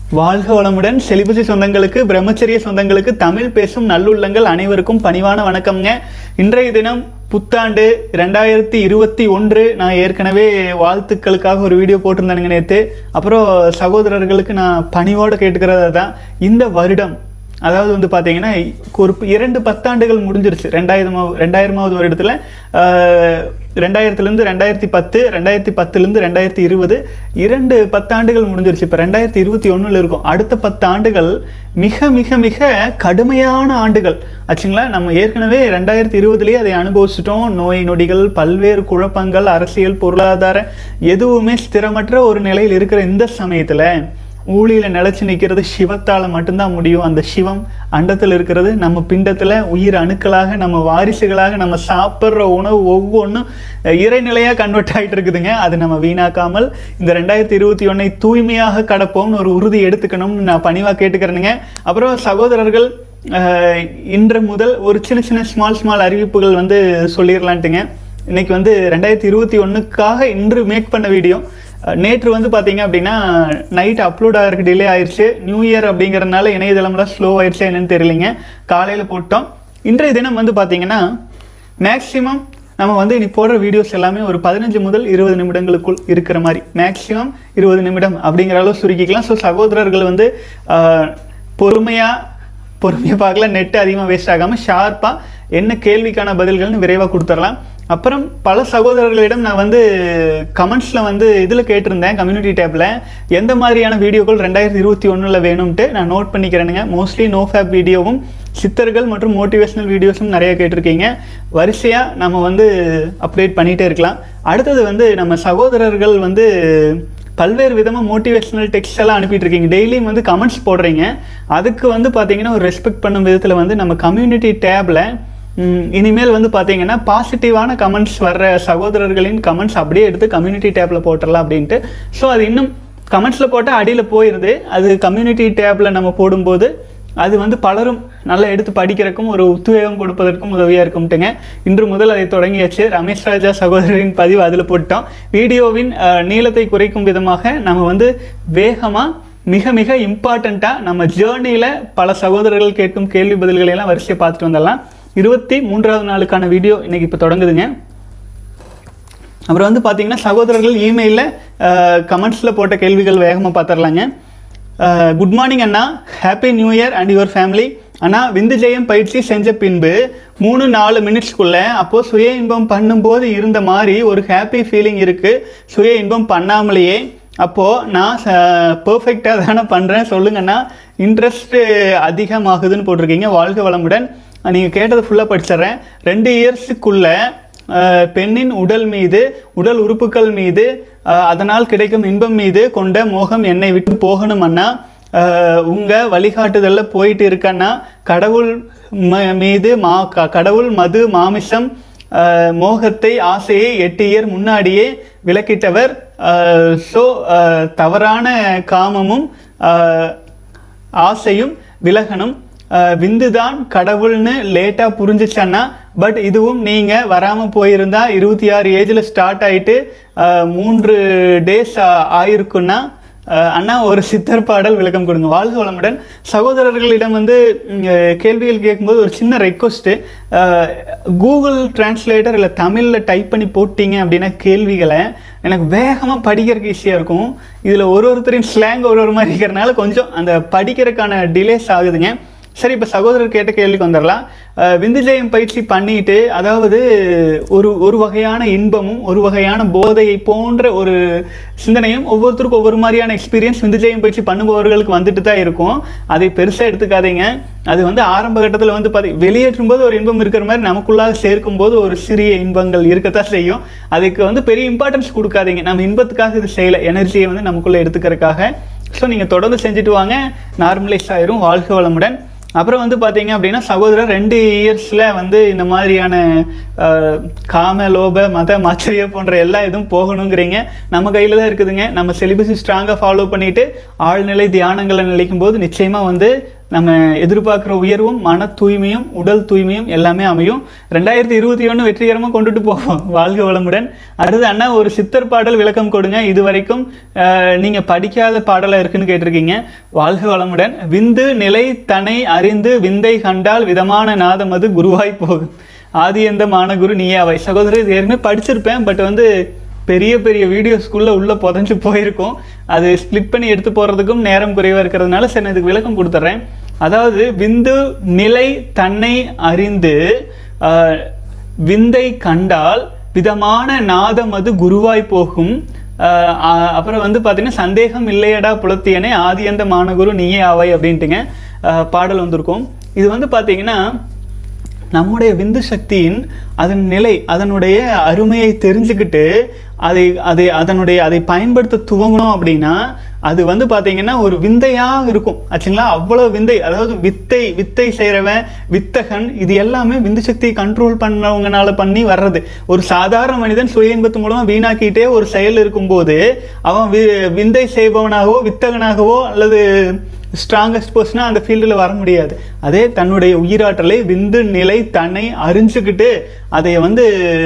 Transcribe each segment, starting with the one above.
வாழ்க வளமுடன் செலிபசி சொந்தங்களுக்கு பிரம்மச்சரிய சொந்தங்களுக்கு தமிழ் பேசும் நல்லுள்ளங்கள் அனைவருக்கும் பணிவான வணக்கம்ங்க இன்றைய தினம் புத்தாண்டு ரெண்டாயிரத்தி இருபத்தி ஒன்று நான் ஏற்கனவே வாழ்த்துக்களுக்காக ஒரு வீடியோ போட்டிருந்தேனுங்க நேற்று அப்புறம் சகோதரர்களுக்கு நான் பணிவோடு கேட்டுக்கிறது தான் இந்த வருடம் அதாவது வந்து பார்த்தீங்கன்னா ஒரு இரண்டு பத்தாண்டுகள் முடிஞ்சிருச்சு ரெண்டாயிரமாவது ரெண்டாயிரமாவது வருடத்தில் ரெண்டாயிரத்துலேருந்து ரெண்டாயிரத்தி பத்து ரெண்டாயிரத்தி பத்துலேருந்து ரெண்டாயிரத்தி இருபது இரண்டு பத்தாண்டுகள் முடிஞ்சிருச்சு இப்போ ரெண்டாயிரத்தி இருபத்தி ஒன்றில் இருக்கும் அடுத்த பத்து ஆண்டுகள் மிக மிக மிக கடுமையான ஆண்டுகள் ஆச்சுங்களா நம்ம ஏற்கனவே ரெண்டாயிரத்தி இருபதுலேயே அதை அனுபவிச்சிட்டோம் நோய் நொடிகள் பல்வேறு குழப்பங்கள் அரசியல் பொருளாதார எதுவுமே ஸ்திரமற்ற ஒரு நிலையில் இருக்கிற இந்த சமயத்தில் ஊழியில நிலைச்சு நிற்கிறது சிவத்தால மட்டும்தான் முடியும் அந்த சிவம் அண்டத்தில் இருக்கிறது நம்ம பிண்டத்துல உயிர் அணுக்களாக நம்ம வாரிசுகளாக நம்ம சாப்பிட்ற உணவு ஒவ்வொன்றும் இறைநிலையாக கன்வெர்ட் ஆகிட்டு இருக்குதுங்க அது நம்ம வீணாக்காமல் இந்த ரெண்டாயிரத்தி இருபத்தி ஒன்னை தூய்மையாக கடப்போம்னு ஒரு உறுதி எடுத்துக்கணும்னு நான் பணிவாக கேட்டுக்கிறேனுங்க அப்புறம் சகோதரர்கள் அஹ், இன்று முதல் ஒரு சின்ன சின்ன ஸ்மால் ஸ்மால் அறிவிப்புகள் வந்து சொல்லிடலான்ட்டுங்க இன்னைக்கு வந்து ரெண்டாயிரத்தி இருபத்தி ஒன்றுக்காக இன்று மேக் பண்ண வீடியோ அஹ் நேற்று வந்து பார்த்தீங்க அப்படின்னா நைட் அப்லோட் ஆகிறதுக்கு டிலே ஆயிடுச்சு நியூ இயர் அப்படிங்கிறதுனால இணையதளம்லாம் ஸ்லோ ஆயிடுச்சு என்னன்னு தெரியலைங்க காலையில் போட்டோம் இன்றைய தினம் வந்து பார்த்தீங்கன்னா மேக்ஸிமம் நம்ம வந்து இனி போடுற வீடியோஸ் எல்லாமே ஒரு பதினஞ்சு முதல் இருபது நிமிடங்களுக்குள் இருக்கிற மாதிரி மேக்ஸிமம் இருபது நிமிடம் அப்படிங்கிற அளவு சுருக்கிக்கலாம் ஸோ சகோதரர்கள் வந்து பொறுமையாக பொறுமையாக பார்க்கலாம் நெட் அதிகமாக வேஸ்ட் ஆகாமல் ஷார்ப்பாக என்ன கேள்விக்கான பதில்கள்னு விரைவாக கொடுத்துடலாம் அப்புறம் பல சகோதரர்களிடம் நான் வந்து கமெண்ட்ஸில் வந்து இதில் கேட்டிருந்தேன் கம்யூனிட்டி டேப்பில் எந்த மாதிரியான வீடியோக்கள் ரெண்டாயிரத்தி இருபத்தி ஒன்றில் வேணும்ட்டு நான் நோட் பண்ணிக்கிறேனுங்க மோஸ்ட்லி நோ ஃபேப் வீடியோவும் சித்தர்கள் மற்றும் மோட்டிவேஷனல் வீடியோஸும் நிறைய கேட்டிருக்கீங்க வரிசையாக நம்ம வந்து அப்டேட் பண்ணிகிட்டே இருக்கலாம் அடுத்தது வந்து நம்ம சகோதரர்கள் வந்து பல்வேறு விதமாக மோட்டிவேஷனல் டெக்ஸ்ட் எல்லாம் அனுப்பிட்டு இருக்கீங்க டெய்லியும் வந்து கமெண்ட்ஸ் போடுறீங்க அதுக்கு வந்து பார்த்தீங்கன்னா ஒரு ரெஸ்பெக்ட் பண்ணும் விதத்தில் வந்து நம்ம கம்யூனிட்டி டேப்பில் இனிமேல் வந்து பார்த்தீங்கன்னா பாசிட்டிவான கமெண்ட்ஸ் வர்ற சகோதரர்களின் கமெண்ட்ஸ் அப்படியே எடுத்து கம்யூனிட்டி டேப்பில் போட்டுடலாம் அப்படின்ட்டு ஸோ அது இன்னும் கமெண்ட்ஸில் போட்டால் அடியில் போயிடுது அது கம்யூனிட்டி டேப்பில் நம்ம போடும்போது அது வந்து பலரும் நல்லா எடுத்து படிக்கிறதுக்கும் ஒரு உத்வேகம் கொடுப்பதற்கும் உதவியாக இருக்கும்ட்டுங்க இன்று முதல் அதை தொடங்கியாச்சு ரமேஷ் ராஜா சகோதரின் பதிவு அதில் போட்டோம் வீடியோவின் அஹ், நீளத்தை குறைக்கும் விதமாக நம்ம வந்து வேகமாக மிக மிக இம்பார்ட்டண்ட்டாக நம்ம ஜேர்னியில் பல சகோதரர்கள் கேட்கும் கேள்வி பதில்களை எல்லாம் வரிசையை பார்த்துட்டு வந்துடலாம் இருபத்தி மூன்றாவது நாளுக்கான வீடியோ இன்னைக்கு இப்போ தொடங்குதுங்க அப்புறம் வந்து பார்த்தீங்கன்னா சகோதரர்கள் இமெயிலில் கமெண்ட்ஸில் போட்ட கேள்விகள் வேகமாக பார்த்துடலாங்க குட் மார்னிங் அண்ணா happy new year and your family அண்ணா விந்து ஜெயம் பயிற்சி செஞ்ச பின்பு மூணு நாலு மினிட்ஸ்க்குள்ளே அப்போது சுய இன்பம் பண்ணும்போது இருந்த மாதிரி ஒரு ஹாப்பி ஃபீலிங் இருக்குது சுய இன்பம் பண்ணாமலேயே அப்போது நான் பர்ஃபெக்டாக தானே பண்ணுறேன் சொல்லுங்கண்ணா இன்ட்ரெஸ்ட்டு அதிகமாகுதுன்னு போட்டிருக்கீங்க வாழ்க வளமுடன் நீங்கள் கேட்டதை ஃபுல்லாக படிச்சிடுறேன் ரெண்டு இயர்ஸுக்குள்ளே அஹ் பெண்ணின் உடல் மீது உடல் உறுப்புகள் மீது அஹ் அதனால் கிடைக்கும் இன்பம் மீது கொண்ட மோகம் என்னை விட்டு போகணும் அண்ணா அஹ் உங்க வழிகாட்டுதல்ல போயிட்டு இருக்கன்னா கடவுள் ம- மீது மா க- கடவுள் மது மாமிசம் அஹ் மோகத்தை ஆசையை எட்டு இயர் முன்னாடியே விளக்கிட்டவர் ஸோ தவறான காமமும் அஹ், ஆசையும் விலகணும் அஹ் விந்துதான் கடவுள்னு லேட்டாக புரிஞ்சிச்சன்னா பட் இதுவும் நீங்கள் வராமல் போயிருந்தா இருபத்தி ஆறு ஏஜில் ஸ்டார்ட் ஆயிட்டு அஹ், மூன்று டேஸ் ஆயிருக்குன்னா அஹ், அண்ணா ஒரு சித்தர் பாடல் விளக்கம் கொடுங்க வாழ்க வளமுடன் சகோதரர்களிடம் வந்து ம், அஹ், கேள்விகள் கேட்கும்போது ஒரு சின்ன ரெக்வஸ்ட்டு கூகுள் டிரான்ஸ்லேட்டர் இல்லை தமிழில் டைப் பண்ணி போட்டீங்க அப்படின்னா கேள்விகளை எனக்கு வேகமாக படிக்கிறதுக்கு ஈஸியாக இருக்கும் இதில் ஒரு ஒருத்தரின் ஸ்லாங் ஒரு ஒரு மாதிரி இருக்கிறனால கொஞ்சம் அந்த படிக்கிறதுக்கான டிலேஸ் ஆகுதுங்க சரி இப்போ சகோதரர் கேட்ட கேள்விக்கு வந்துடலாம் அஹ் விந்துஜெயம் பயிற்சி பண்ணிட்டு அதாவது ஒரு ஒரு வகையான இன்பமும் ஒரு வகையான போதையை போன்ற ஒரு சிந்தனையும் ஒவ்வொருத்தருக்கும் ஒவ்வொரு மாதிரியான எக்ஸ்பீரியன்ஸ் விந்துஜெயம் பயிற்சி பண்ணுபவர்களுக்கு வந்துட்டு தான் இருக்கும் அதை பெருசாக எடுத்துக்காதீங்க அது வந்து ஆரம்ப கட்டத்தில் வந்து பாத்தி வெளியேற்றும் போது ஒரு இன்பம் இருக்கிற மாதிரி நமக்குள்ளாக சேர்க்கும் போது ஒரு சிறிய இன்பங்கள் இருக்கத்தான் செய்யும் அதுக்கு வந்து பெரிய இம்பார்ட்டன்ஸ் கொடுக்காதீங்க நம்ம இன்பத்துக்காக இது செய்யலை எனர்ஜியை வந்து நமக்குள்ளே எடுத்துக்கிறதுக்காக ஸோ நீங்கள் தொடர்ந்து செஞ்சுட்டு வாங்க நார்மலைஸ் ஆயிரும் வாழ்க வளமுடன் அப்புறம் வந்து பார்த்தீங்க அப்படின்னா சகோதரர் ரெண்டு இயர்ஸில் வந்து இந்த மாதிரியான அஹ், காம லோப மத மாச்சரிய போன்ற எல்லா இதுவும் போகணுங்கிறீங்க நம்ம கையில் தான் இருக்குதுங்க நம்ம சிலிபஸை ஸ்ட்ராங்காக ஃபாலோ பண்ணிட்டு ஆழ்நிலை தியானங்களை நிலைக்கும் போது நிச்சயமாக வந்து நம்ம எதிர்பார்க்குற உயர்வும் மன தூய்மையும் உடல் தூய்மையும் எல்லாமே அமையும் ரெண்டாயிரத்தி இருபத்தி ஒன்று வெற்றிகரமாக கொண்டுட்டு போவோம் வாழ்க வளமுடன் அடுத்து அண்ணா ஒரு சித்தர் பாடல் விளக்கம் கொடுங்க இது வரைக்கும் அஹ், நீங்க படிக்காத பாடலா இருக்குன்னு கேட்டிருக்கீங்க வாழ்க வளமுடன் விந்து நிலை தனை அறிந்து விந்தை கண்டால் விதமான நாதம் அது குருவாய் போகும் ஆதி எந்த மானகுரு நீயே அவை சகோதரர் இது ஏற்கனவே படிச்சிருப்பேன் பட் வந்து பெரிய பெரிய வீடியோஸ்குள்ளே உள்ளே புதஞ்சு போயிருக்கும் அது ஸ்ப்ளிட் பண்ணி எடுத்து போகிறதுக்கும் நேரம் குறைவாக இருக்கிறதுனால சரி நான் இதுக்கு விளக்கம் கொடுத்துட்றேன் அதாவது விந்து நிலை தன்னை அறிந்து ஆஹ், விந்தை கண்டால் விதமான நாதம் அது குருவாய் போகும் ஆஹ், ஆஹ், அப்புறம் வந்து பார்த்தீங்கன்னா சந்தேகம் இல்லையடா புலத்தியனே ஆதியந்த மானகுரு நீயே ஆவை அப்படின்ட்டுங்க ஆஹ், பாடல் வந்திருக்கும் இது வந்து பார்த்தீங்கன்னா நம்முடைய விந்து சக்தியின் அதன் நிலை அதனுடைய அருமையை தெரிஞ்சுக்கிட்டு அதை அதை அதனுடைய அதை பயன்படுத்த துவங்கணும் அப்படின்னா அது வந்து பாத்தீங்கன்னா ஒரு விந்தையாக இருக்கும் ஆச்சுங்களா அவ்வளவு விந்தை அதாவது வித்தை வித்தை செய்கிறவன் வித்தகன் இது எல்லாமே விந்து சக்தியை கண்ட்ரோல் பண்ணவங்கனால பண்ணி வர்றது ஒரு சாதாரண மனிதன் சுய இன்பத்து மூலமா வீணாக்கிட்டே ஒரு செயல் இருக்கும்போது அவன் வி- விந்தை செய்பவனாகவோ வித்தகனாகவோ அல்லது ஸ்ட்ராங்கஸ்ட் பர்சனாக அந்த ஃபீல்டில் வர முடியாது அதே தன்னுடைய உயிராற்றலை விந்து நிலை தன்னை அறிஞ்சுக்கிட்டு அதை வந்து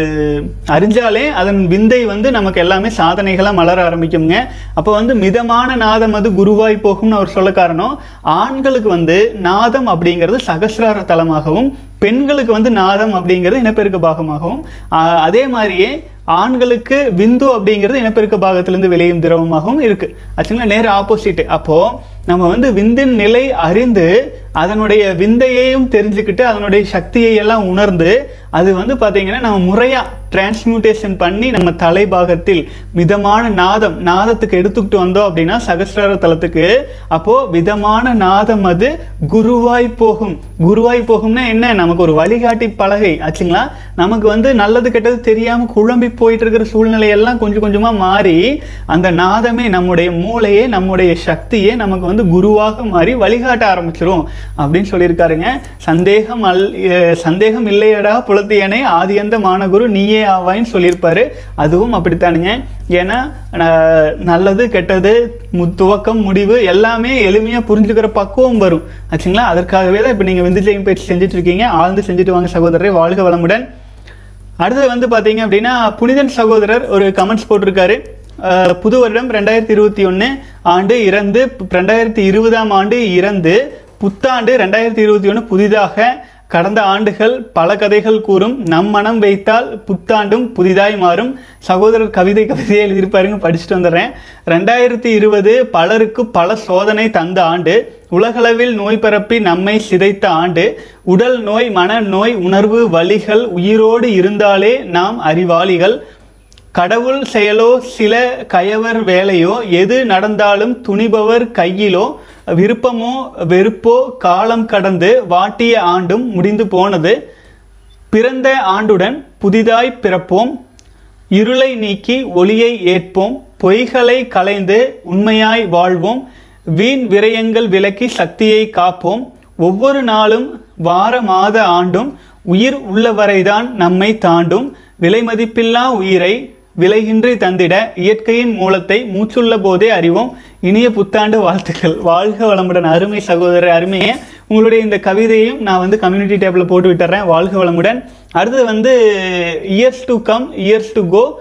அறிஞ்சாலே அதன் விந்தை வந்து நமக்கு எல்லாமே சாதனைகளாக மலர ஆரம்பிக்குங்க அப்போ வந்து மிதமான நாதம் அது குருவாய் போகும்னு அவர் சொல்ல காரணம் ஆண்களுக்கு வந்து நாதம் அப்படிங்கிறது சகசிரார தலமாகவும் பெண்களுக்கு வந்து நாதம் அப்படிங்கிறது இனப்பெருக்க பாகமாகவும் ஆஹ் அதே மாதிரியே ஆண்களுக்கு விந்து அப்படிங்கிறது இனப்பெருக்க பாகத்திலிருந்து விளையும் திரவமாகவும் இருக்கு ஆக்சுவலா நேர் ஆப்போசிட் அப்போ நம்ம வந்து விந்தின் நிலை அறிந்து அதனுடைய விந்தையையும் தெரிஞ்சுக்கிட்டு அதனுடைய சக்தியை எல்லாம் உணர்ந்து அது வந்து பாத்தீங்கன்னா நம்ம முறையா டிரான்ஸ்மியூட்டேஷன் பண்ணி நம்ம தலைபாகத்தில் மிதமான நாதம் நாதத்துக்கு எடுத்துக்கிட்டு வந்தோம் அப்படின்னா சகசிரார தலத்துக்கு அப்போ விதமான நாதம் அது குருவாய் போகும் குருவாய் போகும்னா என்ன நமக்கு ஒரு வழிகாட்டி பலகை ஆச்சுங்களா நமக்கு வந்து நல்லது கெட்டது தெரியாம குழம்பி போயிட்டு இருக்கிற சூழ்நிலை எல்லாம் கொஞ்சம் கொஞ்சமா மாறி அந்த நாதமே நம்முடைய மூளையே நம்முடைய சக்தியே நமக்கு வந்து குருவாக மாறி வழிகாட்ட ஆரம்பிச்சிரும் அப்படின்னு சொல்லியிருக்காருங்க சந்தேகம் அல் அஹ் சந்தேகம் இல்லையடா புலத்தியனே ஆதியந்த மானகுரு நீயே ஆவாயின்னு சொல்லியிருப்பாரு அதுவும் அப்படித்தானுங்க ஏன்னா அஹ், நல்லது கெட்டது மு துவக்கம் முடிவு எல்லாமே எளிமையாக புரிஞ்சுக்கிற பக்குவம் வரும் ஆச்சுங்களா அதற்காகவே தான் இப்போ நீங்கள் விந்து ஜெயம் பயிற்சி செஞ்சுட்டு இருக்கீங்க ஆழ்ந்து செஞ்சுட்டு வாங்க சகோதரரை வாழ்க வளமுடன் அடுத்தது வந்து பார்த்தீங்க அப்படின்னா புனிதன் சகோதரர் ஒரு கமெண்ட்ஸ் போட்டிருக்காரு அஹ், புது வருடம் ரெண்டாயிரத்தி இருபத்தி ஒன்று ஆண்டு இறந்து ரெண்டாயிரத்தி இருபதாம் ஆண்டு இறந்து புத்தாண்டு ரெண்டாயிரத்தி இருபத்தி ஒன்று புதிதாக கடந்த ஆண்டுகள் பல கதைகள் கூறும் நம் மனம் வைத்தால் புத்தாண்டும் புதிதாய் மாறும் சகோதரர் கவிதை கவிதையை எழுதியிருப்பாருங்க படிச்சுட்டு வந்துடுறேன் ரெண்டாயிரத்தி இருபது பலருக்கு பல சோதனை தந்த ஆண்டு உலகளவில் நோய் பரப்பி நம்மை சிதைத்த ஆண்டு உடல் நோய் மன நோய் உணர்வு வலிகள் உயிரோடு இருந்தாலே நாம் அறிவாளிகள் கடவுள் செயலோ சில கயவர் வேலையோ எது நடந்தாலும் துணிபவர் கையிலோ விருப்பமோ வெறுப்போ காலம் கடந்து வாட்டிய ஆண்டும் முடிந்து போனது பிறந்த ஆண்டுடன் புதிதாய் பிறப்போம் இருளை நீக்கி ஒளியை ஏற்போம் பொய்களை களைந்து உண்மையாய் வாழ்வோம் வீண் விரயங்கள் விலக்கி சக்தியை காப்போம் ஒவ்வொரு நாளும் வார மாத ஆண்டும் உயிர் உள்ளவரைதான் நம்மை தாண்டும் விலைமதிப்பில்லா உயிரை விலையின்றி தந்திட இயற்கையின் மூலத்தை மூச்சுள்ள போதே அறிவோம் இனிய புத்தாண்டு வாழ்த்துக்கள் வாழ்க வளமுடன் அருமை சகோதரர் அருமையே உங்களுடைய இந்த கவிதையும் நான் வந்து கம்யூனிட்டி டேபிள் போட்டு விட்டுறேன் வாழ்க வளமுடன் அடுத்தது வந்து years to come years to go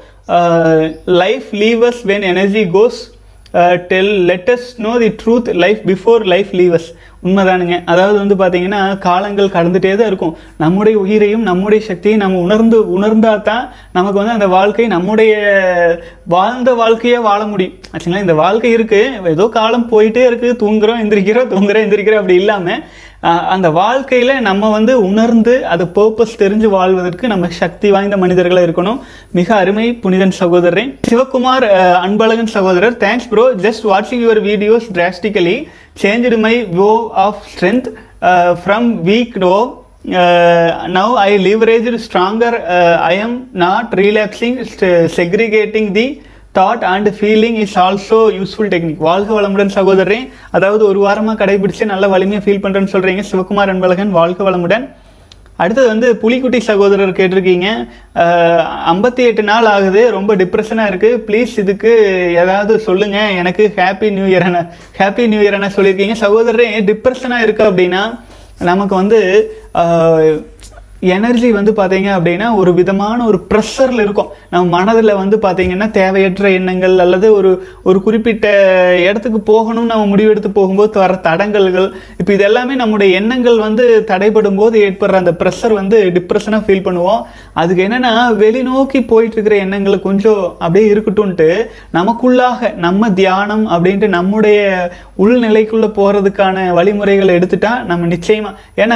life leaves when energy goes tell let's know the truth life before life leaves உண்மைதானுங்க அதாவது வந்து பார்த்தீங்கன்னா காலங்கள் கடந்துட்டே தான் இருக்கும் நம்முடைய உயிரையும் நம்முடைய சக்தியும் நம்ம உணர்ந்து உணர்ந்தா தான் நமக்கு வந்து அந்த வாழ்க்கை நம்முடைய வாழ்ந்த வாழ்க்கையே வாழ முடியும் ஆச்சுங்களா இந்த வாழ்க்கை இருக்கு ஏதோ காலம் போயிட்டே இருக்கு தூங்குறோம் எந்திரிக்கிறோம் தூங்குறோம் எந்திரிக்கிறோம் அப்படி இல்லாம ஆஹ், அந்த வாழ்க்கையில நம்ம வந்து உணர்ந்து அது பர்பஸ் தெரிஞ்சு வாழ்வதற்கு நம்ம சக்தி வாய்ந்த மனிதர்களாக இருக்கணும் மிக அருமை புனிதன் சகோதரன் சிவகுமார் ஆஹ், அன்பழகன் சகோதரர் தேங்க்ஸ் ப்ரோ ஜஸ்ட் வாட்சிங் your videos drastically changed my woe of strength from weak to now I leverage stronger I am not relaxing segregating the thought and feeling is also useful technique வாழ்க வளமுடன் சகோதரரே அதாவது ஒரு வாரமாக கடைபிடிச்சு நல்ல வலிமையாக feel பண்ணுறேன்னு சொல்கிறீங்க சிவகுமார் அன்பழகன் வாழ்க வளமுடன் அடுத்தது வந்து புலிக்குட்டி சகோதரர் கேட்டிருக்கீங்க ஐம்பத்தி எட்டு நாள் ஆகுது ரொம்ப டிப்ரெஷனாக இருக்குது ப்ளீஸ் இதுக்கு ஏதாவது சொல்லுங்கள் எனக்கு happy new year happy new year சொல்லியிருக்கீங்க சகோதரரே டிப்ரெஷனாக இருக்குது அப்படின்னா நமக்கு வந்து எனர்ஜி வந்து பார்த்தீங்க அப்படின்னா ஒரு விதமான ஒரு ப்ரெஷரில் இருக்கும் நம்ம மனதில் வந்து பார்த்தீங்கன்னா தேவையற்ற எண்ணங்கள் அல்லது ஒரு ஒரு குறிப்பிட்ட இடத்துக்கு போகணும்னு நம்ம முடிவெடுத்து போகும்போது வர தடங்கல்கள் இப்போ இது எல்லாமே நம்முடைய எண்ணங்கள் வந்து தடைபடும் போது ஏற்படுற அந்த ப்ரெஷர் வந்து டிப்ரெஷனாக ஃபீல் பண்ணுவோம் அதுக்கு என்னென்னா வெளிநோக்கி போயிட்டு இருக்கிற எண்ணங்கள் கொஞ்சம் அப்படியே இருக்கட்டும்ன்ட்டு நமக்குள்ளாக நம்ம தியானம் அப்படின்ட்டு நம்முடைய உள்நிலைக்குள்ளே போகிறதுக்கான வழிமுறைகளை எடுத்துட்டா நம்ம நிச்சயமாக ஏன்னா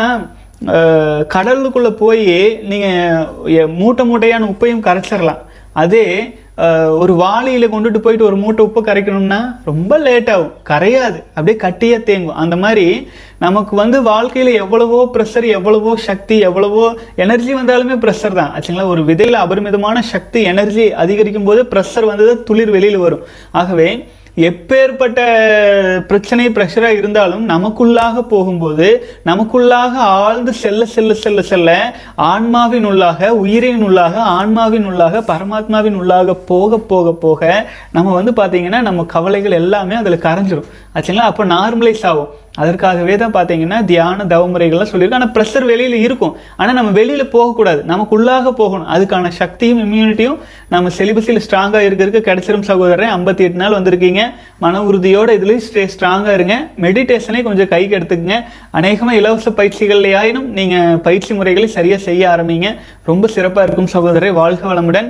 அஹ், கடலுக்குள்ள போய் நீங்க எ- மூட்டை மூட்டையான உப்பையும் கரைச்சிடலாம் அதே அஹ், ஒரு வாளியில கொண்டுட்டு போயிட்டு ஒரு மூட்டை உப்பு கரைக்கணும்னா ரொம்ப லேட் ஆகும் கரையாது அப்படியே கட்டியே தேங்கும் அந்த மாதிரி நமக்கு வந்து வாழ்க்கையில எவ்வளவோ ப்ரெஷர் எவ்வளவோ சக்தி எவ்வளவோ எனர்ஜி வந்தாலுமே ப்ரெஷர் தான் ஆச்சுங்களா ஒரு விதையில அபரிமிதமான சக்தி எனர்ஜி அதிகரிக்கும் போது ப்ரெஷர் வந்து துளிர் வெளியில் வரும் ஆகவே எப்பேற்பட்ட பிரச்சனை ப்ரெஷராக இருந்தாலும் நமக்குள்ளாக போகும்போது நமக்குள்ளாக ஆழ்ந்து செல்ல செல்ல செல்ல செல்ல ஆன்மாவின் உள்ளாக உயிரின் உள்ளாக ஆன்மாவின் உள்ளாக பரமாத்மாவின் உள்ளாக போக போக போக நம்ம வந்து பார்த்தீங்கன்னா நம்ம கவலைகள் எல்லாமே அதில் கரைஞ்சிரும் ஆச்சுங்களா அப்போ நார்மலைஸ் ஆகும் அதற்காகவே தான் பார்த்தீங்கன்னா தியான தவமுறைகள்லாம் சொல்லியிருக்கோம் ஆனால் ப்ரெஷர் வெளியில் இருக்கும் ஆனால் நம்ம வெளியில் போகக்கூடாது நமக்குள்ளாக போகணும் அதுக்கான சக்தியும் இம்யூனிட்டியும் நம்ம செலிபஸில் ஸ்ட்ராங்காக இருக்க இருக்க கிடைச்சிரும் சகோதரன் ஐம்பத்தி எட்டு நாள் வந்திருக்கீங்க மன உறுதியோட இதுலேயும் ஸ்டே ஸ்ட்ராங்காக இருங்க மெடிடேஷனை கொஞ்சம் கைக்கு எடுத்துக்கங்க அநேகமாக இலவச பயிற்சிகள்லையாயினும் நீங்கள் பயிற்சி முறைகளை சரியாக செய்ய ஆரம்பிங்க ரொம்ப சிறப்பாக இருக்கும் சகோதரரை வாழ்க வளமுடன்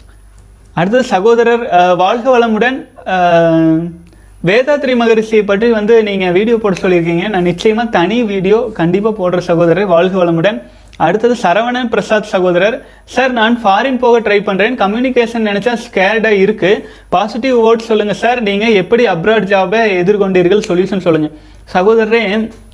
அடுத்தது சகோதரர் அஹ், வாழ்க வளமுடன் அஹ், வேதாத்ரி மகரிஷியை பற்றி வந்து நீங்கள் வீடியோ போட சொல்லியிருக்கீங்க நான் நிச்சயமாக தனி வீடியோ கண்டிப்பாக போடுற சகோதரர் வாழ்க வளமுடன் அடுத்தது சரவணன் பிரசாத் சகோதரர் சார் நான் ஃபாரின் போக ட்ரை பண்ணுறேன் கம்யூனிகேஷன் நினச்சா ஸ்கேர்டாக இருக்குது பாசிட்டிவ் வேர்ட்ஸ் சொல்லுங்கள் சார் நீங்கள் எப்படி அப்ராட் ஜாபை எதிர்கொண்டீர்கள் சொல்யூஷன் சொல்லுங்கள் சகோதரரே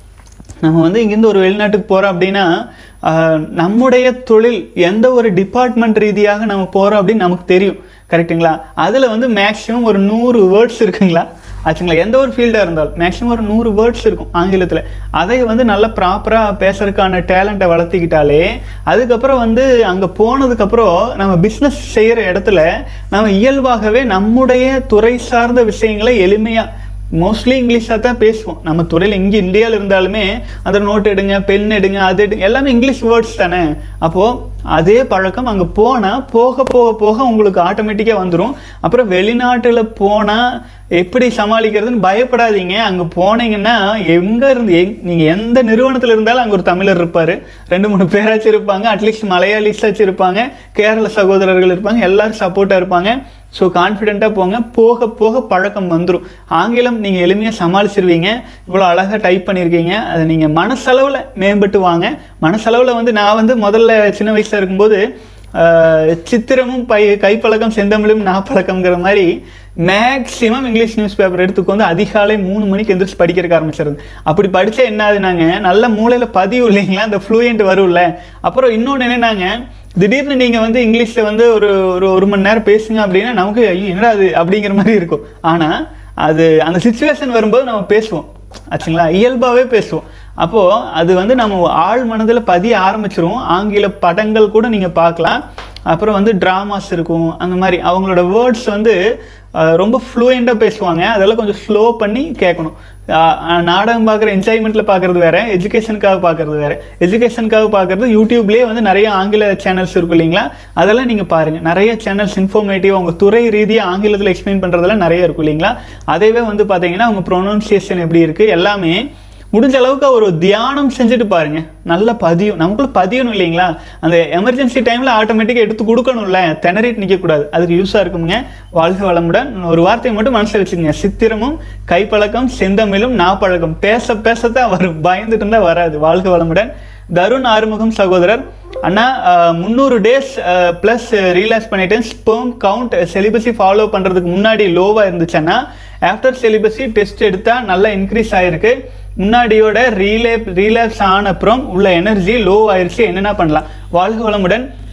நம்ம வந்து இங்கேருந்து ஒரு வெளிநாட்டுக்கு போகிறோம் அப்படின்னா ஆஹ், நம்முடைய தொழில் எந்த ஒரு டிபார்ட்மெண்ட் ரீதியாக நம்ம போகிறோம் அப்படின்னு நமக்கு தெரியும் கரெக்ட்டுங்களா அதில் வந்து மேக்ஸிமம் ஒரு நூறு வேர்ட்ஸ் இருக்குங்களா ஆச்சுங்களா எந்த ஒரு ஃபீல்டாக இருந்தாலும் மேக்ஸிமம் ஒரு நூறு வேர்ட்ஸ் இருக்கும் ஆங்கிலத்தில் அதை வந்து நல்லா ப்ராப்பராக பேசுறதுக்கான டேலண்ட்டை வளர்த்திக்கிட்டாலே அதுக்கப்புறம் வந்து அங்கே போனதுக்கப்புறம் நம்ம பிஸ்னஸ் செய்கிற இடத்துல நம்ம இயல்பாகவே நம்முடைய துறை சார்ந்த விஷயங்களை எளிமையாக மோஸ்ட்லி இங்கிலீஷாக தான் பேசுவோம் நம்ம துறையில் இங்கே இந்தியாவில் இருந்தாலுமே அந்த நோட் எடுங்க பென் எடுங்க அது எடுங்க எல்லாமே இங்கிலீஷ் வேர்ட்ஸ் தானே அப்போது அதே பழக்கம் அங்கே போனால் போக போக போக உங்களுக்கு ஆட்டோமேட்டிக்காக வந்துடும் அப்புறம் வெளிநாட்டில் போனால் எப்படி சமாளிக்கிறதுன்னு பயப்படாதீங்க அங்கே போனீங்கன்னா எங்கே இருந்து எங் நீங்கள் எந்த நிறுவனத்தில் இருந்தாலும் அங்கே ஒரு தமிழர் இருப்பார் ரெண்டு மூணு பேராச்சும் இருப்பாங்க அட்லீஸ்ட் மலையாளிஸாச்சும் இருப்பாங்க கேரள சகோதரர்கள் இருப்பாங்க எல்லாரும் சப்போர்ட்டாக இருப்பாங்க ஸோ கான்ஃபிடென்ட்டாக போங்க போக போக பழக்கம் வந்துடும் ஆங்கிலம் நீங்கள் எளிமையாக சமாளிச்சிருவீங்க இவ்வளோ அழகாக டைப் பண்ணியிருக்கீங்க அதை நீங்கள் மனசளவில் மேம்பட்டு வாங்க மனசளவில் வந்து நான் வந்து முதல்ல சின்ன வயசில் இருக்கும்போது ஆஹ், சித்திரமும் பை கைப்பழக்கம் செந்தமிழும் நாப்பழக்கம்ங்கிற மாதிரி மேக்ஸிமம் இங்கிலீஷ் நியூஸ் பேப்பர் எடுத்துக்கொண்டு அதிகாலை மூணு மணிக்கு எந்திரிச்சு படிக்கிறதுக்கு ஆரம்பிச்சிருது அப்படி படித்தா என்ன ஆகுதுனாங்க நல்ல மூளையில் பதிவு இல்லைங்களா அந்த ஃப்ளூயண்ட் வரும்ல அப்புறம் இன்னொன்று என்னன்னாங்க திடீர்னு நீங்கள் வந்து இங்கிலீஷில் வந்து ஒரு ஒரு ஒரு மணி நேரம் பேசுங்க அப்படின்னா நமக்கு ஐயோ என்னடா அது அப்படிங்கிற மாதிரி இருக்கும் ஆனால் அது அந்த சுச்சுவேஷன் வரும்போது நம்ம பேசுவோம் ஆச்சுங்களா இயல்பாகவே பேசுவோம் அப்போது அது வந்து நம்ம ஆழ் மனதில் பதிய ஆரம்பிச்சிரும் ஆங்கில படங்கள் கூட நீங்கள் பார்க்கலாம் அப்புறம் வந்து ட்ராமாஸ் இருக்கும் அந்த மாதிரி அவங்களோட வேர்ட்ஸ் வந்து அஹ், ரொம்ப ஃப்ளூயண்ட்டாக பேசுவாங்க அதெல்லாம் கொஞ்சம் ஸ்லோ பண்ணி கேட்கணும் அஹ், அஹ், நாடகம் பார்க்குற என்ஜாய்மெண்ட்டில் பார்க்குறது வேற எஜுகேஷனுக்காக பார்க்குறது வேற எஜுகேஷனுக்காக பார்க்குறது யூடியூப்லேயே வந்து நிறைய ஆங்கில சேனல்ஸ் இருக்கும் இல்லைங்களா அதெல்லாம் நீங்கள் பாருங்கள் நிறைய சேனல்ஸ் இன்ஃபர்மேட்டிவ் அவங்க துறை ரீதியாக ஆங்கிலத்தில் எக்ஸ்பிளைன் பண்ணுறதெல்லாம் நிறைய இருக்கும் இல்லைங்களா அதேவே வந்து பார்த்தீங்கன்னா அவங்க ப்ரொனவுன்சியேஷன் எப்படி இருக்குது எல்லாமே முடிஞ்ச அளவுக்கு ஒரு தியானம் செஞ்சுட்டு பாருங்க நல்ல பதியும் நமக்குள்ள பதியணும் இல்லைங்களா அந்த எமர்ஜென்சி டைம்ல ஆட்டோமேட்டிக்காக எடுத்து கொடுக்கணும்ல திணறிட்டு நிற்கக்கூடாது அதுக்கு யூஸாக இருக்குங்க வாழ்க வளமுடன் ஒரு வார்த்தையை மட்டும் மனசில் வச்சுக்கோங்க சித்திரமும் கைப்பழக்கம் செந்தமிழும் நாப்பழக்கம் பேச பேசத்தான் வரும் பயந்துட்டு இருந்தா வராது வாழ்க வளமுடன் தருண் ஆறுமுகம் சகோதரர் அண்ணா முந்நூறு டேஸ் ப்ளஸ் ரீலாக்ஸ் பண்ணிட்டேன் ஸ்பெர்ம் கவுண்ட் செலிபஸி ஃபாலோ பண்ணுறதுக்கு முன்னாடி லோவாக இருந்துச்சுன்னா ஆஃப்டர் செலிபஸி டெஸ்ட் எடுத்தால் நல்லா இன்க்ரீஸ் ஆயிருக்கு முன்னாடியோட ரீலே ரீலாக்ஸ் ஆன அப்புறம் உள்ள எனர்ஜி லோ ஆயிருச்சு என்னென்ன பண்ணலாம் வாழ்க வளமுடன்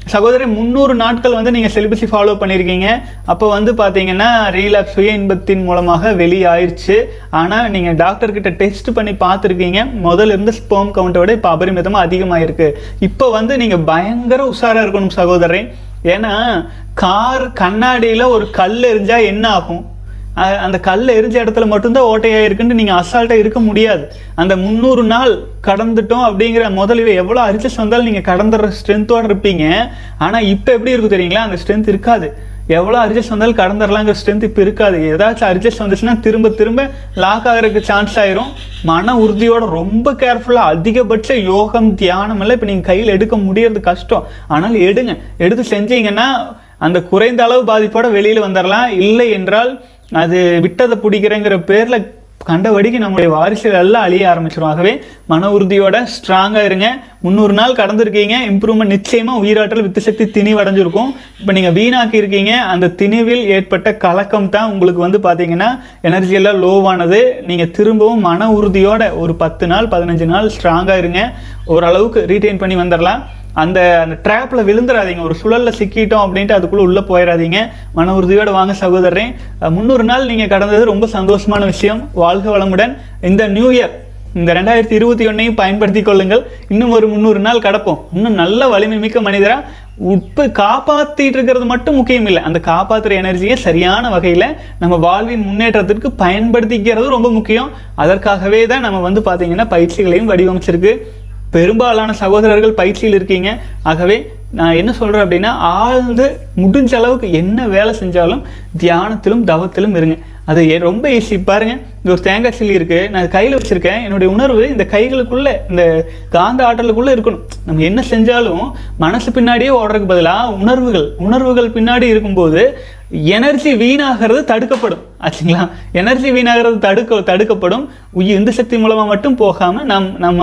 சகோதரி முந்நூறு நாட்கள் வந்து நீங்கள் செலிபஸை ஃபாலோ பண்ணியிருக்கீங்க அப்போ வந்து பார்த்தீங்கன்னா ரீலாப் சுய இன்பத்தின் மூலமாக வெளியாயிருச்சு ஆனால் நீங்கள் டாக்டர் கிட்ட டெஸ்ட் பண்ணி பார்த்துருக்கீங்க முதல்ல இருந்த ஸ்போம் கவுண்ட்டை விட இப்போ அபரிமிதமாக அதிகமாயிருக்கு இப்போ வந்து நீங்கள் பயங்கர உஷாராக இருக்கணும் சகோதரி ஏன்னா கார் கண்ணாடியில் ஒரு கல் எரிஞ்சா என்ன ஆகும் அ- அந்த கல் எரிஞ்ச இடத்துல மட்டும்தான் ஓட்டையாக இருக்குன்னு நீங்கள் அசால்ட்டாக இருக்க முடியாது அந்த முந்நூறு நாள் கடந்துட்டோம் அப்படிங்கிற முதலில் எவ்வளோ அரிச்சஸ் வந்தாலும் நீங்கள் கடந்துடுற ஸ்ட்ரென்த்தோடு இருப்பீங்க ஆனால் இப்போ எப்படி இருக்கும் தெரியுங்களா அந்த ஸ்ட்ரென்த் இருக்காது எவ்வளோ அரிச்சஸ் வந்தாலும் கடந்துடலாங்கிற ஸ்ட்ரென்த் இப்போ இருக்காது ஏதாச்சும் அரிச்சஸ் வந்துச்சுன்னா திரும்ப திரும்ப லாக் ஆகிறதுக்கு சான்ஸ் ஆயிரும் மன உறுதியோட ரொம்ப கேர்ஃபுல்லாக அதிகபட்ச யோகம் தியானம் எல்லாம் இப்போ நீங்கள் கையில் எடுக்க முடியறது கஷ்டம் ஆனால் எடுங்க எடுத்து செஞ்சீங்கன்னா அந்த குறைந்த அளவு பாதிப்போட வெளியில் வந்துடலாம் இல்லை என்றால் அது விட்டதை பிடிக்கிறேங்கிற பேரில் கண்டபடிக்கு நம்முடைய வாரிசுகள் எல்லாம் அழிய ஆரம்பிச்சிடும் ஆகவே மன உறுதியோட ஸ்ட்ராங்காக இருங்க முந்நூறு நாள் கடந்திருக்கீங்க இம்ப்ரூவ்மெண்ட் நிச்சயமாக உயிராற்றல் வித்து சக்தி திணிவு அடைஞ்சிருக்கும் இப்போ நீங்கள் வீணாக்கி இருக்கீங்க அந்த திணிவில் ஏற்பட்ட கலக்கம் தான் உங்களுக்கு வந்து பார்த்தீங்கன்னா எனர்ஜி எல்லாம் லோவானது நீங்கள் திரும்பவும் மன உறுதியோட ஒரு பத்து நாள் பதினஞ்சு நாள் ஸ்ட்ராங்காக இருங்க ஓரளவுக்கு ரீட்டைன் பண்ணி வந்துடலாம் அந்த அந்த ட்ராப்ல விழுந்துடாதீங்க ஒரு சுழல்ல சிக்கிட்டோம் அப்படின்ட்டு அதுக்குள்ள உள்ள போயிடாதீங்க மன உறுதியோட வாங்க சகோதரன் முந்நூறு நாள் நீங்க கடந்தது ரொம்ப சந்தோஷமான விஷயம் வாழ்க வளமுடன் இந்த நியூ இயர் இந்த ரெண்டாயிரத்தி இருபத்தி ஒன்னையும் பயன்படுத்தி கொள்ளுங்கள் இன்னும் ஒரு முந்நூறு நாள் கடப்போம் இன்னும் நல்ல வலிமை மிக்க மனிதரா உட்பு காப்பாத்திட்டு இருக்கிறது மட்டும் முக்கியம் இல்லை அந்த காப்பாத்துற எனர்ஜியை சரியான வகையில நம்ம வாழ்வின் முன்னேற்றத்திற்கு பயன்படுத்திக்கிறது ரொம்ப முக்கியம் அதற்காகவே தான் நம்ம வந்து பாத்தீங்கன்னா பயிற்சிகளையும் வடிவமைச்சிருக்கு பெரும்பாலான சகோதரர்கள் பயிற்சியில் இருக்கீங்க ஆகவே நான் என்ன சொல்றேன் அப்படின்னா ஆழ்ந்து முடிஞ்ச அளவுக்கு என்ன வேலை செஞ்சாலும் தியானத்திலும் தவத்திலும் இருங்க அது எ- ரொம்ப ஈஸி பாருங்க இந்த ஒரு தேங்காய் சில்லி இருக்கு நான் கையில் வச்சிருக்கேன் என்னுடைய உணர்வு இந்த கைகளுக்குள்ள இந்த காந்த ஆற்றலுக்குள்ள இருக்கணும் நம்ம என்ன செஞ்சாலும் மனசு பின்னாடியே ஓடுறதுக்கு பதிலாக உணர்வுகள் உணர்வுகள் பின்னாடி இருக்கும்போது எனர்ஜி வீணாகிறது தடுக்கப்படும் ஆச்சுங்களா எனர்ஜி வீணாகிறது தடுக்க தடுக்கப்படும் உயிர் இந்த சக்தி மூலமா மட்டும் போகாம நம் நம்ம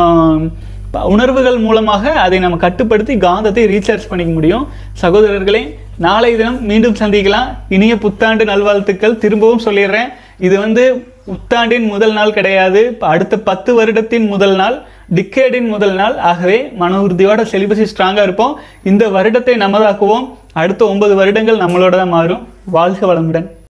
ப- உணர்வுகள் மூலமாக அதை நம்ம கட்டுப்படுத்தி காந்தத்தை ரீசார்ஜ் பண்ணிக்க முடியும் சகோதரர்களே நாளை தினம் மீண்டும் சந்திக்கலாம் இனிய புத்தாண்டு நல்வாழ்த்துக்கள் திரும்பவும் சொல்லிடுறேன் இது வந்து புத்தாண்டின் முதல் நாள் கிடையாது இப்ப அடுத்த பத்து வருடத்தின் முதல் நாள் டிக்கேடின் முதல் நாள் ஆகவே மன உறுதியோட செலிபஸி ஸ்ட்ராங்காக இருப்போம் இந்த வருடத்தை நமதாக்குவோம் அடுத்த ஒன்பது வருடங்கள் நம்மளோட தான் மாறும் வாழ்க வளமுடன்